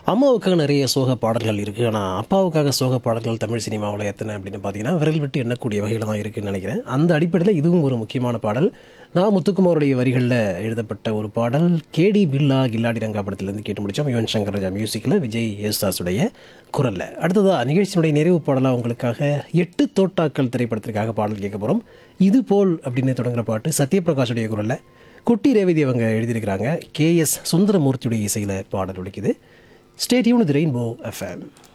அம்மாவுக்காக நிறைய சோக பாடல்கள் இருக்குது ஆனால் அப்பாவுக்காக சோக பாடல்கள் தமிழ் சினிமாவில் எத்தனை அப்படின்னு பார்த்தீங்கன்னா விரல் விட்டு எண்ணக்கூடிய வகையில் தான் இருக்குன்னு நினைக்கிறேன் அந்த அடிப்படையில் இதுவும் ஒரு முக்கியமான பாடல் நான் முத்துக்குமாருடைய வரிகளில் எழுதப்பட்ட ஒரு பாடல் கேடி பில்லா கில்லாடி ரங்கா படத்துலேருந்து கேட்டு முடித்தோம் யுவன் சங்கர் ராஜா மியூசிக்கில் விஜய் யேசுதாஸுடைய குரலில் அடுத்ததாக நிகழ்ச்சியினுடைய நிறைவு பாடலாக உங்களுக்காக எட்டு தோட்டாக்கள் திரைப்படத்திற்காக பாடல் கேட்க போகிறோம் இது போல் அப்படின்னு தொடங்குற பாட்டு சத்யபிரகாஷுடைய குரலில் குட்டி ரேவதி அவங்க எழுதியிருக்கிறாங்க கே எஸ் சுந்தரமூர்த்தியுடைய இசையில் பாடல் ஒழிக்குது ஸ்டேடியூன் ரெயின்போ எஃப்எம்